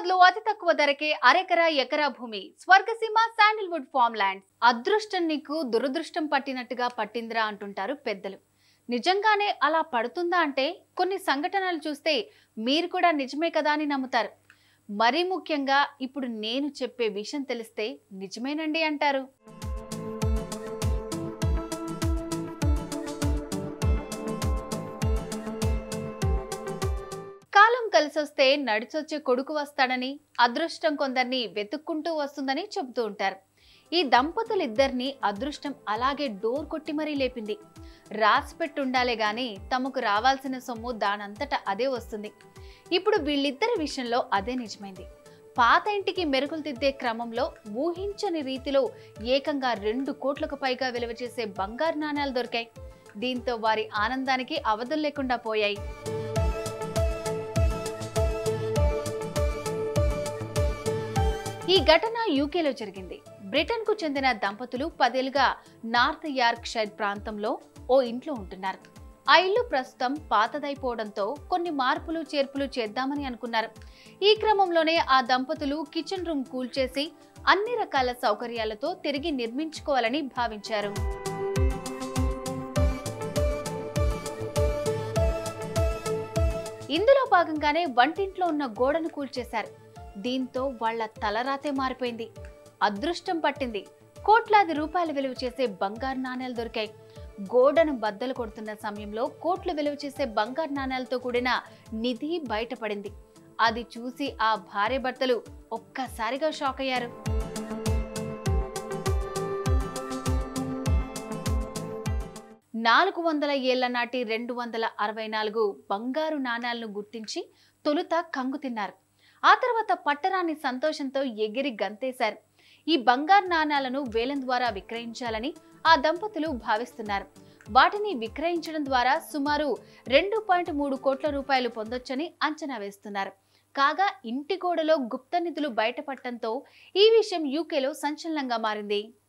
హైదరాబాద్ లో అతి తక్కువ ధరకే అరెకరా ఎకరా భూమి స్వర్గసీమ శాండిల్వుడ్ ఫామ్ ల్యాండ్స్ అదృష్టం నీకు దురదృష్టం పట్టినట్టుగా పట్టిందిరా అంటుంటారు పెద్దలు నిజంగానే అలా పడుతుందా అంటే కొన్ని సంఘటనలు చూస్తే మీరు కూడా నిజమే కదా అని నమ్ముతారు మరీ ముఖ్యంగా ఇప్పుడు నేను చెప్పే విషయం తెలిస్తే నిజమేనండి అంటారు కాలం కలిసొస్తే నడిచొచ్చే కొడుకు వస్తాడని అదృష్టం కొందరిని వెతుక్కుంటూ వస్తుందని చెబుతూ ఉంటారు ఈ దంపతులిద్దరిని అదృష్టం అలాగే డోర్ కొట్టి మరీ లేపింది రాసి పెట్టుండాలే గాని తమకు రావాల్సిన సొమ్ము దానంతట అదే వస్తుంది ఇప్పుడు వీళ్ళిద్దరి విషయంలో అదే నిజమైంది పాత ఇంటికి మెరుగులు దిద్దే క్రమంలో ఊహించని రీతిలో ఏకంగా రెండు కోట్లకు పైగా విలువ చేసే బంగారు నాణాలు దొరికాయి దీంతో వారి ఆనందానికి అవధులు లేకుండా పోయాయి ఈ ఘటన యూకేలో జరిగింది బ్రిటన్ కు చెందిన దంపతులు పదేళ్లుగా నార్త్ యార్క్ షైర్ ప్రాంతంలో ఓ ఇంట్లో ఉంటున్నారు ఆ ఇల్లు ప్రస్తుతం పాతదైపోవడంతో కొన్ని మార్పులు చేర్పులు చేద్దామని అనుకున్నారు ఈ క్రమంలోనే ఆ దంపతులు కిచెన్ రూమ్ కూల్చేసి అన్ని రకాల సౌకర్యాలతో తిరిగి నిర్మించుకోవాలని భావించారు ఇందులో భాగంగానే వంటింట్లో ఉన్న గోడను కూల్చేశారు దీంతో వాళ్ళ తలరాతే మారిపోయింది అదృష్టం పట్టింది కోట్లాది రూపాయలు విలువ చేసే బంగారు నాణేలు దొరికాయి గోడను బద్దలు కొడుతున్న సమయంలో కోట్లు విలువ చేసే బంగారు నాణేలతో కూడిన నిధి బయటపడింది అది చూసి ఆ భార్య భర్తలు ఒక్కసారిగా షాక్ అయ్యారు నాలుగు వందల ఏళ్ల నాటి రెండు వందల అరవై నాలుగు బంగారు నాణాలను గుర్తించి తొలుత కంగు తిన్నారు ఆ తర్వాత పట్టరాని సంతోషంతో ఎగిరి గంతేశారు ఈ బంగారు నాణాలను వేలం ద్వారా విక్రయించాలని ఆ దంపతులు భావిస్తున్నారు వాటిని విక్రయించడం ద్వారా సుమారు రెండు పాయింట్ మూడు కోట్ల రూపాయలు పొందొచ్చని అంచనా వేస్తున్నారు కాగా ఇంటి గోడలో గుప్త నిధులు బయటపడటంతో ఈ విషయం యూకేలో సంచలనంగా మారింది